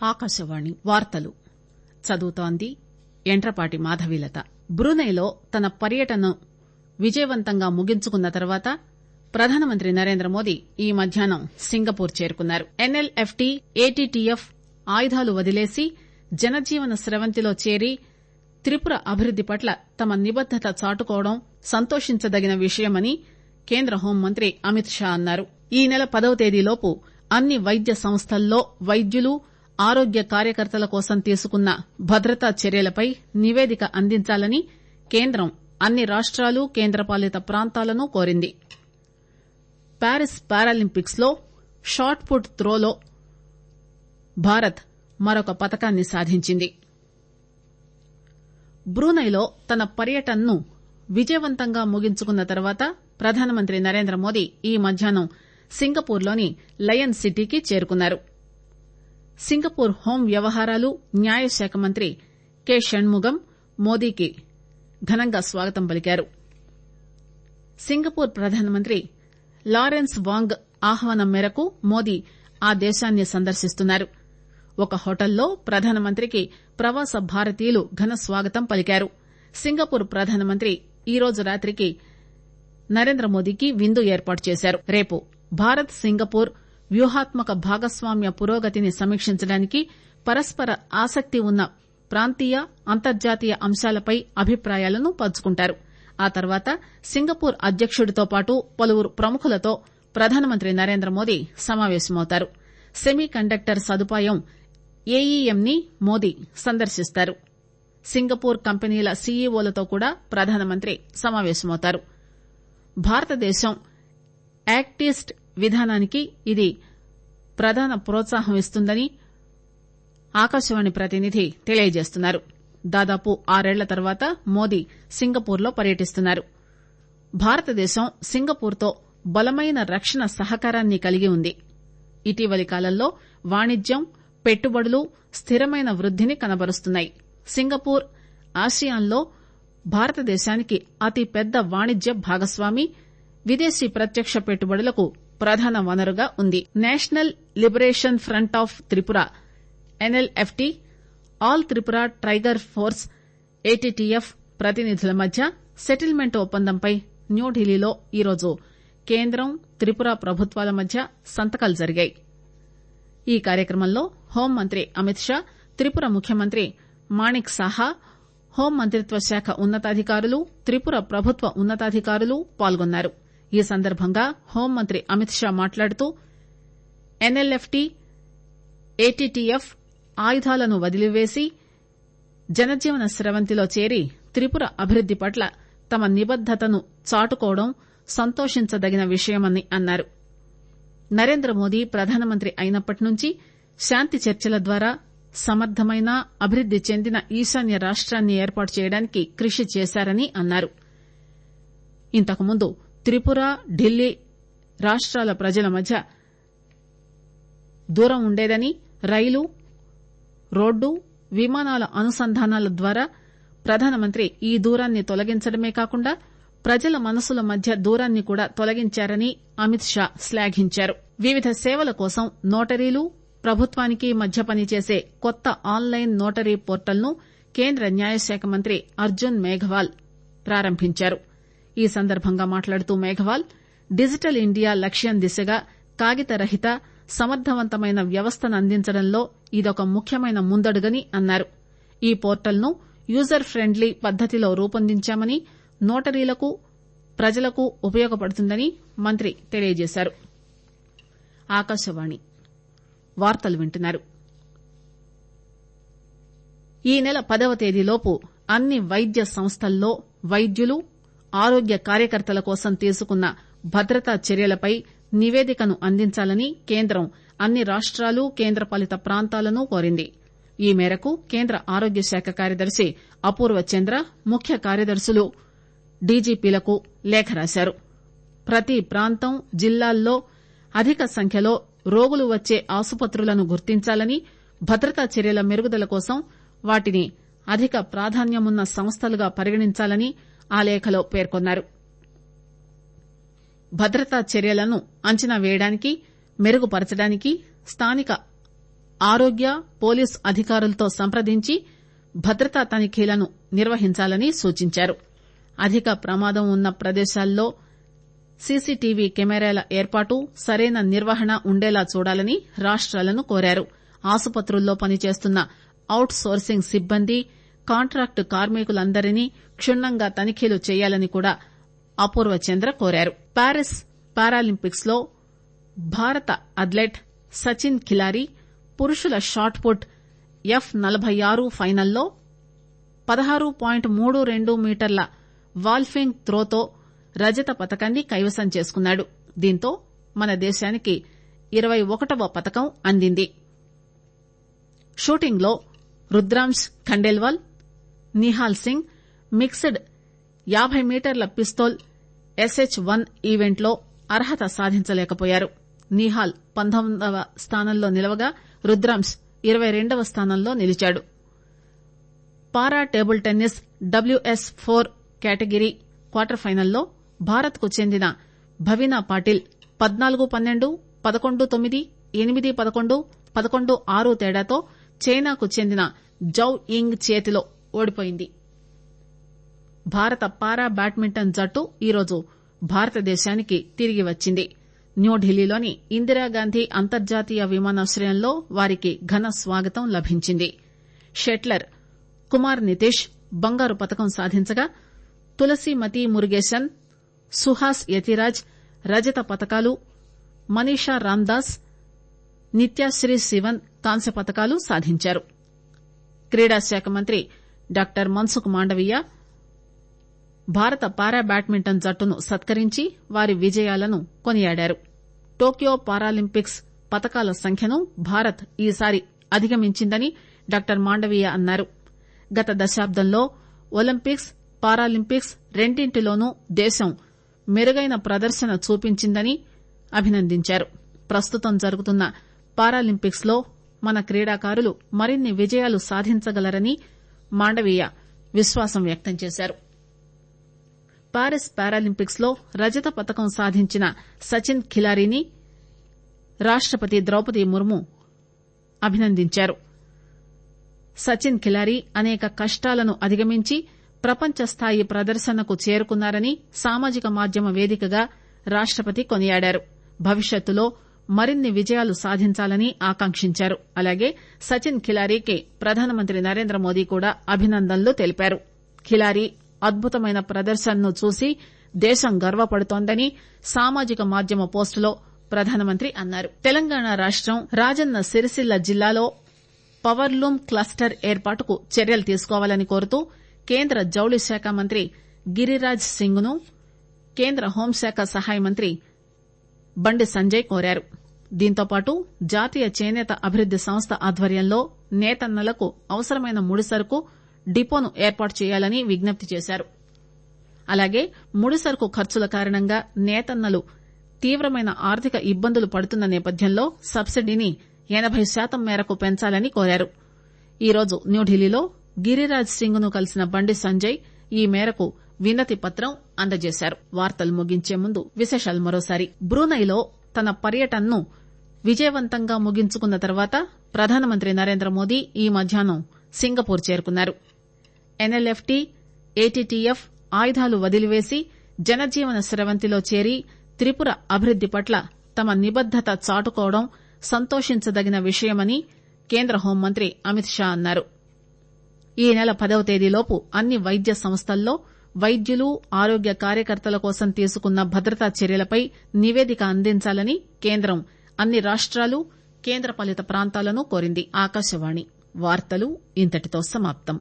ఆకాశవాణి వార్తలు చదువుతోంది యంట్రపాటి మాధవీలత బ్రూనైలో తన పర్యటనను విజయవంతంగా ముగించుకున్న తర్వాత ప్రధానమంత్రి నరేంద్రమోదీ ఈ మధ్యాహ్నం సింగపూర్ చేరుకున్నారు ఎన్ఎల్ఎఫ్టీ ఏటీటీఎఫ్ ఆయుధాలు వదిలేసి జనజీవన స్రవంతిలో చేరి త్రిపుర అభివృద్ది పట్ల తమ నిబద్దత చాటుకోవడం సంతోషించదగిన విషయమని కేంద్ర హోంమంత్రి అమిత్ షా అన్నారు ఈ నెల పదవ తేదీలోపు అన్ని వైద్య సంస్థల్లో వైద్యులు ఆరోగ్య కార్యకర్తల కోసం తీసుకున్న భద్రతా చర్యలపై నివేదిక అందించాలని కేంద్రం అన్ని రాష్టాలు కేంద్రపాలిత ప్రాంతాలను కోరింది ప్యారిస్ పారాలింపిక్స్ లో షాట్ పుట్ త్రోలో భారత్ మరొక పతకాన్ని సాధించింది బ్రూనైలో తన పర్యటనను విజయవంతంగా ముగించుకున్న తర్వాత ప్రధానమంత్రి నరేంద్రమోదీ ఈ మధ్యాహ్నం సింగపూర్ లోని లయన్ సిటీకి చేరుకున్నారు సింగపూర్ హోం వ్యవహారాలు న్యాయశాఖ మంత్రి కె షణ్ముగం మోదీకి ఘనంగా స్వాగతం పలికారు సింగపూర్ ప్రధానమంత్రి లారెన్స్ వాంగ్ ఆహ్వానం మేరకు మోదీ ఆ దేశాన్ని సందర్శిస్తున్నారు ఒక హోటల్లో ప్రధానమంత్రికి ప్రవాస భారతీయులు ఘన స్వాగతం పలికారు సింగపూర్ ప్రధానమంత్రి ఈరోజు రాత్రికి నరేంద్రమోదీకి విందు ఏర్పాటు చేశారు రేపు భారత్ సింగపూర్ వ్యూహాత్మక భాగస్వామ్య పురోగతిని సమీక్షించడానికి పరస్పర ఆసక్తి ఉన్న ప్రాంతీయ అంతర్జాతీయ అంశాలపై అభిప్రాయాలను పంచుకుంటారు ఆ తర్వాత సింగపూర్ అధ్యకుడితో పాటు పలువురు ప్రముఖులతో ప్రధానమంత్రి నరేంద్రమోదీ సమావేశమవుతారు సెమీ కండక్టర్ సదుపాయం ఏఈఎం ని మోదీ సందర్శిస్తారు సింగపూర్ కంపెనీల సీఈఓలతో కూడా ప్రధానమంత్రి సమావేశమవుతారు భారతదేశం యాక్ట్ ఈస్ట్ విధానానికి ఇది ప్రధాన ప్రోత్సాహం ఇస్తుందని ఆకాశవాణి ప్రతినిధి తెలియజేస్తున్నారు దాదాపు ఆరేళ్ల తర్వాత మోదీ సింగపూర్ లో పర్యటిస్తున్నారు భారతదేశం సింగపూర్ తో బలమైన రక్షణ సహకారాన్ని కలిగి ఉంది ఇటీవలి కాలంలో వాణిజ్యం పెట్టుబడులు స్థిరమైన వృద్దిని కనబరుస్తున్నాయి సింగపూర్ ఆసియాన్లో భారతదేశానికి అతిపెద్ద వాణిజ్య భాగస్వామి విదేశీ ప్రత్యక్ష పెట్టుబడులకు ప్రధాన వనరుగా ఉంది National Liberation Front of Tripura NLFT All Tripura Tiger Force ATTF ప్రతినిధుల మధ్య సెటిల్మెంట్ ఒప్పందంపై న్యూఢిల్లీలో ఈరోజు కేంద్రం త్రిపుర ప్రభుత్వాల మధ్య సంతకాలు జరిగాయి ఈ కార్యక్రమంలో హోంమంత్రి అమిత్ షా త్రిపుర ముఖ్యమంత్రి మాణిక్ సాహా హోంమంత్రిత్వ శాఖ ఉన్నతాధికారులు త్రిపుర ప్రభుత్వ ఉన్నతాధికారులు పాల్గొన్నారు ఈ సందర్భంగా హోంమంత్రి అమిత్ షా మాట్లాడుతూ ఎన్ఎల్ఎఫ్టీ ఏటీటీఎఫ్ ఆయుధాలను వదిలివేసి జనజీవన స్రవంతిలో చేరి త్రిపుర అభివృద్ది పట్ల తమ నిబద్దతను చాటుకోవడం సంతోషించదగిన విషయమని అన్నారు నరేంద్రమోదీ ప్రధానమంత్రి అయినప్పటి నుంచి శాంతి చర్చల ద్వారా సమర్థమైన అభివృద్ది చెందిన ఈశాన్య రాష్టాన్ని ఏర్పాటు చేయడానికి కృషి చేశారని అన్నారు ఇంతకుముందు త్రిపుర ఢిల్లీ రాష్టాల ప్రజల మధ్య దూరం ఉండేదని రైలు రోడ్డు విమానాల అనుసంధానాల ద్వారా ప్రధానమంత్రి ఈ దూరాన్ని తొలగించడమే కాకుండా ప్రజల మనసుల మధ్య దూరాన్ని కూడా తొలగించారని అమిత్ షా శ్లాఘించారు వివిధ సేవల కోసం నోటరీలు ప్రభుత్వానికి మధ్య పనిచేసే కొత్త ఆన్లైన్ నోటరీ పోర్టల్ ను కేంద్ర న్యాయశాఖ మంత్రి అర్జున్ మేఘవాల్ ప్రారంభించారు ఈ సందర్భంగా మాట్లాడుతూ మేఘవాల్ డిజిటల్ ఇండియా లక్ష్యం దిశగా కాగిత రహిత సమర్థవంతమైన వ్యవస్థను అందించడంలో ఇదొక ముఖ్యమైన ముందడుగని అన్నారు ఈ పోర్టల్ ను యూజర్ ఫ్రెండ్లీ పద్దతిలో రూపొందించామని నోటరీలకు ప్రజలకు ఉపయోగపడుతుందని మంత్రి తెలియజేశారు ఆకాశవాణి వార్తలు వింటున్నారు ఈ నెల పదవ తేదీలోపు అన్ని వైద్య సంస్థల్లో వైద్యులు ఆరోగ్య కార్యకర్తల కోసం తీసుకున్న భద్రతా చర్యలపై నివేదికను అందించాలని కేంద్రం అన్ని రాష్టాలు కేంద్రపాలిత ప్రాంతాలను కోరింది ఈ మేరకు కేంద్ర ఆరోగ్య శాఖ కార్యదర్శి అపూర్వ చంద్ర ముఖ్య కార్యదర్శులు డీజీపీలకు లేఖ రాశారు ప్రతి ప్రాంతం జిల్లాల్లో అధిక సంఖ్యలో రోగులు వచ్చే ఆసుపత్రులను గుర్తించాలని భద్రతా చర్యల మెరుగుదల కోసం వాటిని అధిక ప్రాధాన్యమున్న సంస్థలుగా పరిగణించాలని ఆ లేఖలో పేర్కొన్నారు భద్రతా చర్యలను అంచనా వేయడానికి మెరుగుపరచడానికి స్థానిక ఆరోగ్య పోలీసు అధికారులతో సంప్రదించి భద్రతా తనిఖీలను నిర్వహించాలని సూచించారు అధిక ప్రమాదం ఉన్న ప్రదేశాల్లో సీసీటీవీ కెమెరాల ఏర్పాటు సరైన నిర్వహణ ఉండేలా చూడాలని రాష్టాలను కోరారు ఆసుపత్రుల్లో పనిచేస్తున్న అవుట్ సోర్సింగ్ సిబ్బంది కాంట్రాక్టు కార్మికులందరినీ క్షుణ్ణంగా తనిఖీలు చేయాలని కూడా అపూర్వ చంద్ర కోరారు ప్యారిస్ పారాలింపిక్స్ లో భారత అథ్లెట్ సచిన్ కిలారీ పురుషుల షాట్ పుట్ ఎఫ్ నలబై ఆరు ఫైనల్లో పదహారు పాయింట్ మూడు రెండు మీటర్ల వాల్ఫింగ్ త్రోతో రజత పతకాన్ని కైవసం చేసుకున్నాడు దీంతో మన దేశానికి ఇరవై ఒకటవ పతకం అందింది షూటింగ్ లో రుద్రాంశ్ ఖండేల్వాల్ నిహాల్ సింగ్ మిక్స్డ్ యాబై మీటర్ల పిస్తోల్ ఎస్హెచ్ వన్ ఈవెంట్ లో అర్హత సాధించలేకపోయారు నిహాల్ పంతొమ్మిదవ స్థానంలో నిలవగా రుద్రాంశ్ ఇరవై రెండవ స్థానంలో నిలిచాడు para table tennis WS four category quarter ఫైనల్లో భారత్ కు చెందిన భవీనా పాటిల్ పద్నాలుగు పన్నెండు పదకొండు తొమ్మిది ఎనిమిది పదకొండు పదకొండు ఆరు తేడాతో చైనాకు చెందిన జౌ యింగ్ చేతిలో ఓడిపోయింది భారత పారా బ్యాడ్మింటన్ జట్టు ఈరోజు భారతదేశానికి తిరిగి వచ్చింది న్యూఢిల్లీలోని ఇందిరాగాంధీ అంతర్జాతీయ విమానాశ్రయంలో వారికి ఘన స్వాగతం లభించింది షెట్లర్ కుమార్ నితీష్ బంగారు పతకం సాధించగా తులసీమతి మురుగేసన్ సుహాస్ యతిరాజ్ రజత పతకాలు మనీషా రామ్దాస్ నిత్యాశ్రీ శివన్ కాంస్య పతకాలు సాధించారు క్రీడాశాఖ మంత్రి డాక్టర్ మన్సుఖ్ మాండవీయ భారత పారా బ్యాడ్మింటన్ జట్టును సత్కరించి వారి విజయాలను కొనియాడారు టోక్యో పారాలింపిక్స్ పతకాల సంఖ్యను భారత్ ఈసారి అధిగమించిందని డాక్టర్ మాండవీయ అన్నారు గత దశాబ్దంలో ఒలింపిక్స్ పారాలింపిక్స్ రెండింటిలోనూ దేశం మెరుగైన ప్రదర్శన చూపించిందని అభినందించారు ప్రస్తుతం జరుగుతున్న పారాలింపిక్స్ లో మన క్రీడాకారులు మరిన్ని విజయాలు సాధించగలరని మాండవీయ విశ్వాసం వ్యక్తం చేశారు పారిస్ పారాలింపిక్స్ లో రజత పతకం సాధించిన సచిన్ ఖిలారీని రాష్టపతి ద్రౌపది ముర్ము అభినందించారు సచిన్ ఖిలారీ అనేక కష్టాలను అధిగమించి ప్రపంచ స్థాయి ప్రదర్శనకు చేరుకున్నారని సామాజిక మాధ్యమ వేదికగా రాష్టపతి కొనియాడారు భవిష్యత్తులో మరిన్ని విజయాలు సాధించాలని ఆకాంక్షించారు అలాగే సచిన్ ఖిలారీకి ప్రధానమంత్రి నరేంద్ర మోదీ కూడా అభినందనలు తెలిపారు ఖిలారీ అద్భుతమైన ప్రదర్శనను చూసి దేశం గర్వపడుతోందని సామాజిక మాధ్యమ పోస్టులో ప్రధానమంత్రి అన్నారు తెలంగాణ రాష్టం రాజన్న సిరిసిల్ల జిల్లాలో పవర్లూమ్ క్లస్టర్ ఏర్పాటుకు చర్యలు తీసుకోవాలని కోరుతూ కేంద్ర జౌళి శాఖ మంత్రి గిరిరాజ్ సింగ్ ను కేంద్ర హోంశాఖ సహాయ మంత్రి బండి సంజయ్ కోరారు దీంతోపాటు జాతీయ చేనేత అభివృద్ది సంస్థ ఆధ్వర్యంలో నేతన్నలకు అవసరమైన ముడిసరుకు డిపోను ఏర్పాటు చేయాలని విజ్ఞప్తి చేశారు అలాగే ముడిసరుకు ఖర్చుల కారణంగా నేతన్నలు తీవ్రమైన ఆర్థిక ఇబ్బందులు పడుతున్న నేపథ్యంలో సబ్సిడీని ఎనబై శాతం మేరకు పెంచాలని కోరారు ఈరోజు న్యూఢిల్లీలో గిరిరాజ్ సింగ్ ను కలిసిన బండి సంజయ్ ఈ మేరకు వినతి పత్రం అందజేశారు వార్తలు ముగించే ముందు విశేషాలు మరోసారి బ్రూనైలో తన పర్యటనను విజయవంతంగా ముగించుకున్న తర్వాత ప్రధానమంత్రి నరేంద్ర మోదీ ఈ మధ్యాహ్నం సింగపూర్ చేరుకున్నారు ఎన్ఎల్ఎఫ్టీ ఏటీటీఎఫ్ ఆయుధాలు వదిలివేసి జనజీవన స్రవంతిలో చేరి త్రిపుర అభివృద్ది పట్ల తమ నిబద్దత చాటుకోవడం సంతోషించదగిన విషయమని కేంద్ర హోంమంత్రి అమిత్ షా అన్నారు ఈ నెల పదవ తేదీలోపు అన్ని వైద్య సంస్థల్లో వైద్యులు ఆరోగ్య కార్యకర్తల కోసం తీసుకున్న భద్రతా చర్యలపై నివేదిక అందించాలని కేంద్రం అన్ని రాష్టాలు కేంద్రపాలిత ప్రాంతాలను కోరింది ఆకాశవాణి వార్తలు ఇంతటితో సమాప్తం